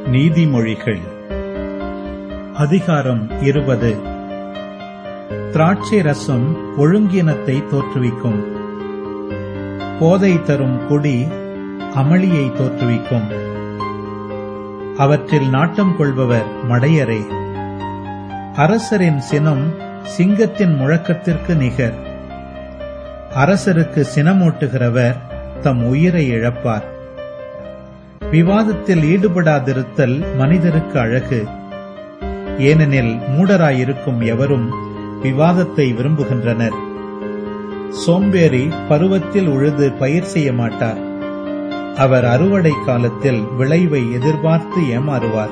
நீதிமொழிகள் அதிகாரம் இருபது திராட்சை ரசம் ஒழுங்கினத்தை தோற்றுவிக்கும் போதை தரும் குடி அமளியை தோற்றுவிக்கும் அவற்றில் நாட்டம் கொள்பவர் மடையரே அரசரின் சினம் சிங்கத்தின் முழக்கத்திற்கு நிகர் அரசருக்கு சினமூட்டுகிறவர் தம் உயிரை இழப்பார் விவாதத்தில் ஈடுபடாதிருத்தல் மனிதருக்கு அழகு ஏனெனில் மூடராயிருக்கும் எவரும் விவாதத்தை விரும்புகின்றனர் சோம்பேறி பருவத்தில் உழுது பயிர் செய்ய மாட்டார் அவர் அறுவடை காலத்தில் விளைவை எதிர்பார்த்து ஏமாறுவார்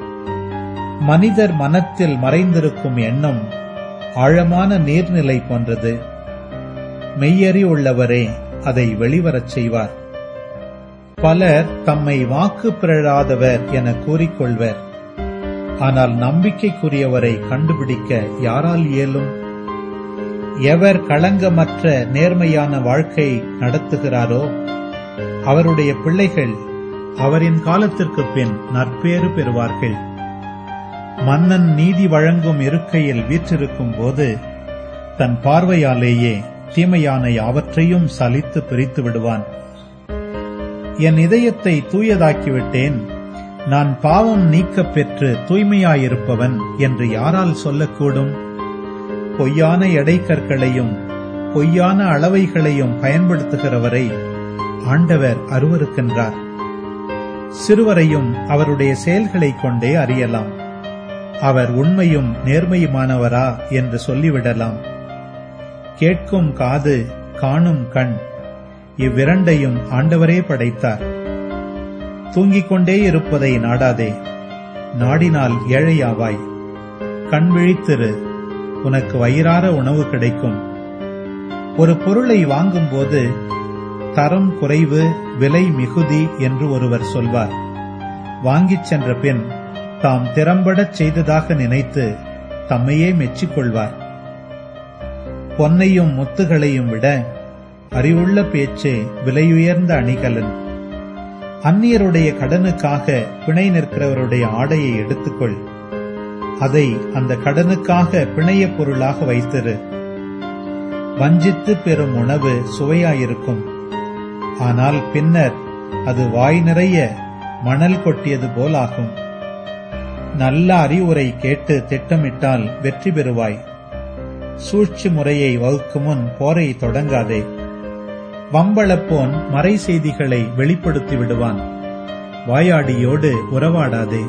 மனிதர் மனத்தில் மறைந்திருக்கும் எண்ணம் ஆழமான நீர்நிலை போன்றது மெய்யறி உள்ளவரே அதை வெளிவரச் செய்வார் பலர் தம்மை வாக்கு பிறழாதவர் என கூறிக்கொள்வர் ஆனால் நம்பிக்கைக்குரியவரை கண்டுபிடிக்க யாரால் இயலும் எவர் களங்கமற்ற நேர்மையான வாழ்க்கை நடத்துகிறாரோ அவருடைய பிள்ளைகள் அவரின் காலத்திற்கு பின் நற்பேறு பெறுவார்கள் மன்னன் நீதி வழங்கும் இருக்கையில் வீற்றிருக்கும் போது தன் பார்வையாலேயே தீமையான யாவற்றையும் சலித்து பிரித்து விடுவான் என் இதயத்தை தூயதாக்கிவிட்டேன் நான் பாவம் நீக்கப் பெற்று தூய்மையாயிருப்பவன் என்று யாரால் சொல்லக்கூடும் பொய்யான எடைக்கற்களையும் பொய்யான அளவைகளையும் பயன்படுத்துகிறவரை ஆண்டவர் அருவருக்கின்றார் சிறுவரையும் அவருடைய செயல்களைக் கொண்டே அறியலாம் அவர் உண்மையும் நேர்மையுமானவரா என்று சொல்லிவிடலாம் கேட்கும் காது காணும் கண் இவ்விரண்டையும் ஆண்டவரே படைத்தார் தூங்கிக் கொண்டே இருப்பதை நாடாதே நாடினால் ஏழையாவாய் கண் விழித்திரு உனக்கு வயிறார உணவு கிடைக்கும் ஒரு பொருளை வாங்கும்போது தரம் குறைவு விலை மிகுதி என்று ஒருவர் சொல்வார் வாங்கிச் சென்ற பின் தாம் திறம்படச் செய்ததாக நினைத்து தம்மையே மெச்சிக்கொள்வார் பொன்னையும் முத்துகளையும் விட அறிவுள்ள பேச்சே விலையுயர்ந்த அணிகலன் அந்நியருடைய கடனுக்காக பிணை நிற்கிறவருடைய ஆடையை எடுத்துக்கொள் அதை அந்த கடனுக்காக பிணைய பொருளாக வைத்திரு வஞ்சித்து பெறும் உணவு சுவையாயிருக்கும் ஆனால் பின்னர் அது வாய் நிறைய மணல் கொட்டியது போலாகும் நல்ல அறிவுரை கேட்டு திட்டமிட்டால் வெற்றி பெறுவாய் சூழ்ச்சி முறையை வகுக்கும் முன் போரை தொடங்காதே வம்பளப்போன் மறை செய்திகளை வெளிப்படுத்தி விடுவான் வாயாடியோடு உறவாடாதே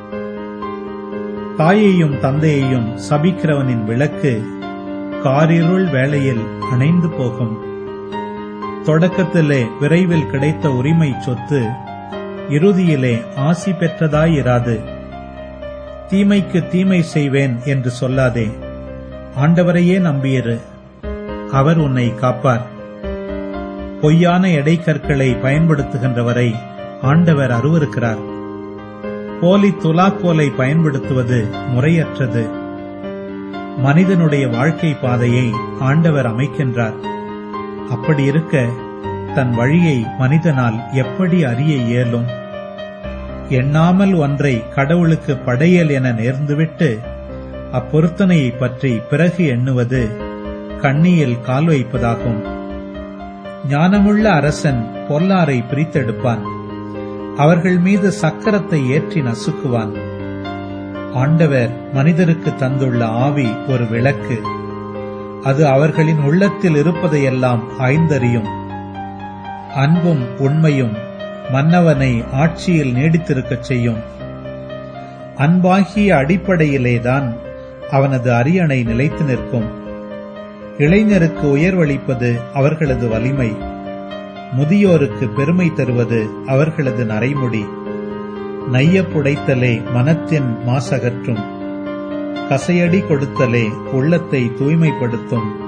தாயையும் தந்தையையும் சபிக்கிறவனின் விளக்கு காரிருள் வேளையில் அணைந்து போகும் தொடக்கத்திலே விரைவில் கிடைத்த உரிமை சொத்து இறுதியிலே ஆசி பெற்றதாயிராது தீமைக்கு தீமை செய்வேன் என்று சொல்லாதே ஆண்டவரையே நம்பியிரு அவர் உன்னை காப்பார் பொய்யான எடைக்கற்களை பயன்படுத்துகின்றவரை ஆண்டவர் அருவருக்கிறார் போலி துலாக்கோலை பயன்படுத்துவது முறையற்றது மனிதனுடைய வாழ்க்கை பாதையை ஆண்டவர் அமைக்கின்றார் அப்படி இருக்க தன் வழியை மனிதனால் எப்படி அறிய இயலும் எண்ணாமல் ஒன்றை கடவுளுக்கு படையல் என நேர்ந்துவிட்டு அப்பொருத்தனையை பற்றி பிறகு எண்ணுவது கண்ணியில் கால் வைப்பதாகும் ஞானமுள்ள அரசன் பொல்லாரை பிரித்தெடுப்பான் அவர்கள் மீது சக்கரத்தை ஏற்றி நசுக்குவான் ஆண்டவர் மனிதருக்கு தந்துள்ள ஆவி ஒரு விளக்கு அது அவர்களின் உள்ளத்தில் இருப்பதையெல்லாம் ஆய்ந்தறியும் அன்பும் உண்மையும் மன்னவனை ஆட்சியில் நீடித்திருக்கச் செய்யும் அன்பாகிய அடிப்படையிலேதான் அவனது அரியணை நிலைத்து நிற்கும் இளைஞருக்கு உயர்வளிப்பது அவர்களது வலிமை முதியோருக்கு பெருமை தருவது அவர்களது நரைமுடி நையப்புடைத்தலே மனத்தின் மாசகற்றும் கசையடி கொடுத்தலே உள்ளத்தை தூய்மைப்படுத்தும்